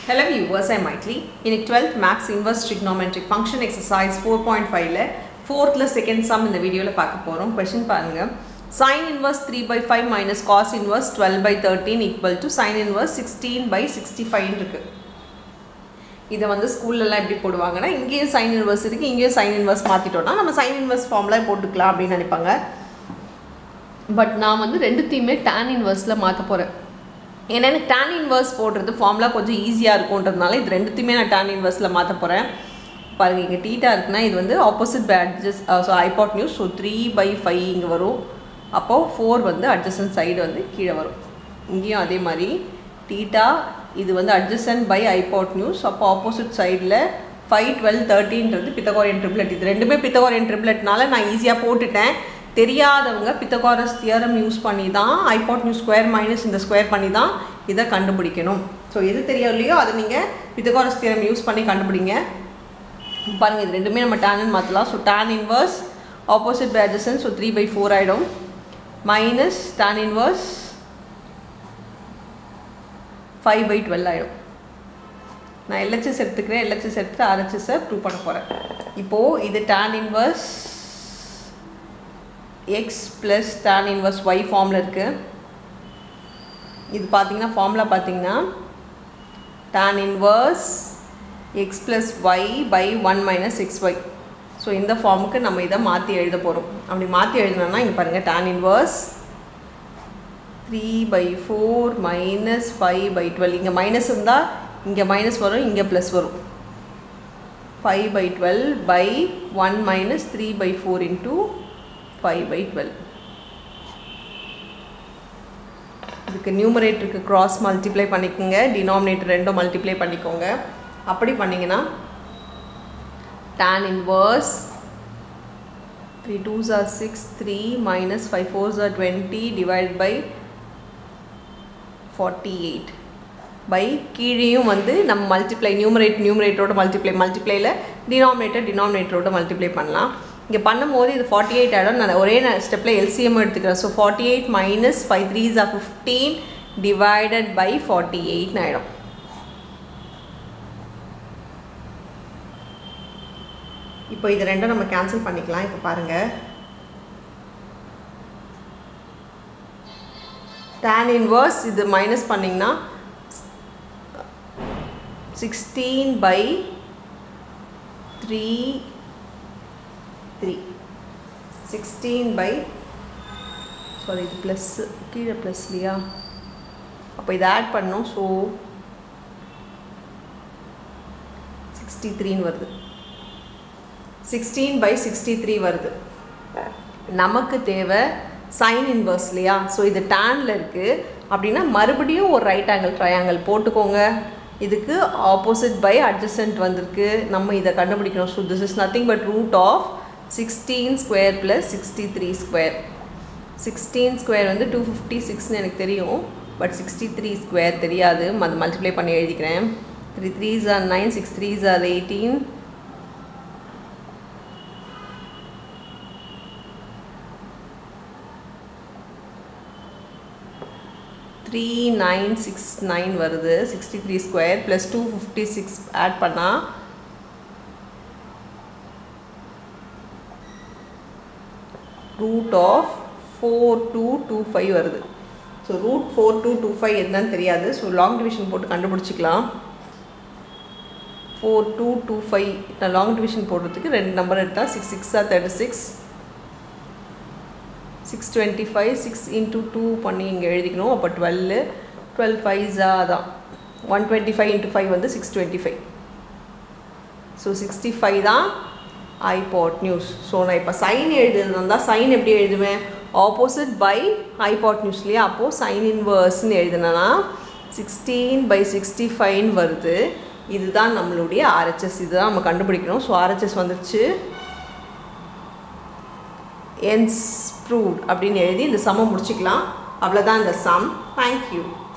Hello viewers, I'm Maitli. In 12th Max Inverse Trigonometric Function Exercise 4.5ல ஃபோர்த்தில் second sum இந்த வீடியோவில் பார்க்க போகிறோம் கொஷின் பாருங்கள் sin inverse three by five minus cos inverse twelve by thirteen equal to sine inverse sixteen by sixty five இருக்கு இதை வந்து ஸ்கூல்லலாம் எப்படி போடுவாங்கன்னா இங்கேயும் சைன் இன்வர்ஸ் இருக்குது இங்கேயும் சைன் இன்வர்ஸ் மாற்றிட்டோம்னா நம்ம சைன் இன்வர்ஸ் ஃபார்ம்லாம் போட்டுக்கலாம் அப்படின்னு நினைப்பாங்க பட் நான் வந்து ரெண்டுத்தையுமே டேன் இன்வர்ஸில் மாற்ற போகிறேன் ஏன்னா எனக்கு டேன் இன்வர்ஸ் போடுறது ஃபார்ம்லாம் கொஞ்சம் ஈஸியாக இருக்கும்ன்றதுனால இது ரெண்டுத்தையுமே நான் டேன் இன்வர்ஸில் மாற்ற போகிறேன் பாருங்கள் இங்கே டீட்டா இருக்குன்னா இது வந்து opposite by adjacent so hypotenuse so three by five இங்கே வரும் அப்போது ஃபோர் வந்து அட்ஜசன் சைடு வந்து கீழே வரும் இங்கேயும் அதே மாதிரி டீட்டா இது வந்து அட்ஜசன் பை ஐபாட் நியூஸ் அப்போ ஆப்போசிட் சைடில் ஃபைவ் டுவெல் தேர்ட்டின்றது பித்தகோரியன் ட்ரிப்ளெட் இது ரெண்டுமே பித்தகோரியன் ட்ரிப்ளெட்னால நான் ஈஸியாக போட்டுட்டேன் தெரியாதவங்க பித்தகாரஸ் தியரம் யூஸ் பண்ணி தான் ஐபாட் நியூ ஸ்கொயர் மைனஸ் இந்த ஸ்கொயர் பண்ணி தான் இதை கண்டுபிடிக்கணும் ஸோ எது தெரியலையோ அதை நீங்கள் பித்தகாரஸ் தியரம் யூஸ் பண்ணி கண்டுபிடிங்க பாருங்கள் இது ரெண்டுமே நம்ம டேன் மாற்றலாம் so tan inverse opposite by adjacent so three by four ஆகிடும் minus tan inverse five by twelve ஆகிடும் நான் எல்ஹெச்எஸ் எடுத்துக்கிறேன் எல்ஹெச்எஸ் எடுத்து ஆர்ஹெச்எஸை ப்ரூவ் பண்ண போகிறேன் இப்போது இது tan inverse x plus tan inverse y ஃபார்மில் இருக்குது இது பார்த்தீங்கன்னா ஃபார்முலா பார்த்தீங்கன்னா tan inverse x plus y by one minus x y so இந்த ஃபார்முக்கு நம்ம இதை மாற்றி எழுத போகிறோம் அப்படி மாற்றி எழுதினோன்னா இங்கே பாருங்கள் tan inverse three by four minus five by twelve இங்கே மைனஸ் இருந்தால் இங்கே மைனஸ் வரும் இங்கே ப்ளஸ் வரும் five by twelve by one minus three by four into five by twelve இதுக்கு நியூமரேட்டருக்கு க்ராஸ் மல்டிப்ளை பண்ணிக்கோங்க டினாமினேட்டர் ரெண்டும் மல்டிப்ளை பண்ணிக்கோங்க அப்படி பண்ணிங்கன்னா tan inverse 3 2s are 6 3 minus 5 4s are 20 divided by 48 by கீழேயும் வந்து நம்ம மல்டிப்ளை நியூமரேட் நியூமரேட்டரோட மல்டிப்ளை மல்டிப்ளையில் டினாமினேட்டர் டினாமினேட்டரோட மல்டிப்ளை பண்ணலாம் இங்கே பண்ணும்போது இது ஃபார்ட்டி எயிட் ஆகிடும் நான் ஒரே ஸ்டெப்பில் எல்சிஎம் எடுத்துக்கிறேன் so forty eight minus five threes are fifteen divided by forty எயிட்னு ஆகிடும் இப்போ இது ரெண்டும் நம்ம கேன்சல் பண்ணிக்கலாம் இப்போ பாருங்கள் டேன் இன்வர்ஸ் இது மைனஸ் பண்ணிங்கன்னா sixteen by three three sixteen by sorry இது ப்ளஸ்ஸு கீழே ப்ளஸ் இல்லையா அப்போ இதை ஆட் பண்ணோம் ஸோ சிக்ஸ்டி த்ரீன்னு வருது சிக்ஸ்டீன் பை சிக்ஸ்டி த்ரீ வருது நமக்கு தேவை சைன் இன்வர்ஸ் இல்லையா ஸோ இது டேனில் இருக்குது அப்படின்னா மறுபடியும் ஒரு ரைட் ஆங்கிள் ட்ரையாங்கிள் போட்டுக்கோங்க இதுக்கு ஆப்போசிட் பை அட்ஜஸ்டன்ட் வந்திருக்கு நம்ம இதை கண்டுபிடிக்கணும் so this is nothing but root of sixteen square plus sixty three square sixteen square வந்து டூ ஃபிஃப்டி சிக்ஸ்னு எனக்கு தெரியும் பட் சிக்ஸ்டி த்ரீ ஸ்கொயர் தெரியாது அது மல்டிப்ளை பண்ணி எழுதிக்கிறேன் three threes are nine six threes are eighteen three nine six nine வருது sixty three square plus two fifty six add பண்ணால் root of four two two five வருது so root four two two five என்னன்னு தெரியாது so long division போட்டு கண்டுபிடிச்சிக்கலாம் four two two five நான் long division போடுறதுக்கு ரெண்டு நம்பர் எடுத்தால் சிக்ஸ் சிக்ஸாக thirty six six twenty five six into two பண்ணி இங்கே எழுதிக்கணும் அப்போ டுவெல்லு டுவெல் ஃபைவ்ஸா தான் one twenty five into five வந்து six twenty five so sixty five தான் ஐபாட் நியூஸ் ஸோ நான் இப்போ சைன் எழுதுனா சைன் எப்படி எழுதுவேன் ஆப்போசிட் பை ஐபாட் நியூஸ்லேயே அப்போது சைன் இன்வர்ஸ்ன்னு எழுதுனா சிக்ஸ்டீன் பை சிக்ஸ்டி ஃபைவ்னு வருது இதுதான் நம்மளுடைய ஆர்ஹெச்எஸ் இதுதான் நம்ம கண்டுபிடிக்கணும் ஸோ ஆர்ஹெச்எஸ் வந்துருச்சு என்ஸ் ப்ரூவ்ட் அப்படின்னு எழுதி இந்த சம்மை முடிச்சுக்கலாம் அவ்வளோதான் இந்த சம் தேங்க்யூ